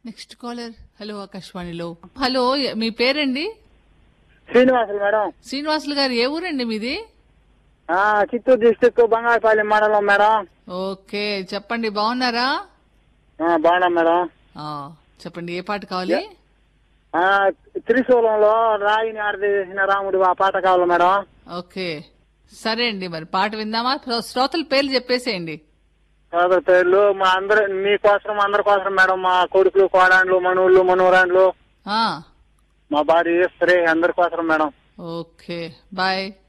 next caller hello ఆకాశవాణిలో hello మీ పేరండి శ్రీనివాసులు మేడం శ్రీనివాసులు గారు ఏ ఊరండి మీది ఆ, చిత్తూరు డిస్టిక్ బంగారపల్లి మండలం మేడం ఓకే చెప్పండి బాగున్నారా ఆ, బాగున్నాం మేడం ఆ, చెప్పండి ఏ పాట కావాలి ఆ, త్రిశూలంలో రాయిని ఆడదీసిన రాముడు ఆ పాట కావాలి మేడం ఓకే సరే అండి మరి పాట విందామా శ్రో- శ్రోతల పేర్లు చెప్పేసేయండి సోదర పేర్లు మా అందరు మీకోసం అందరి కోసం మేడం మా కొడుకులు కోడాండ్లు మనూళ్ళు మనూరాండ్లు ఆ, మా భార్య స్త్రీ అందరి కోసం మేడం ఓకే బాయ్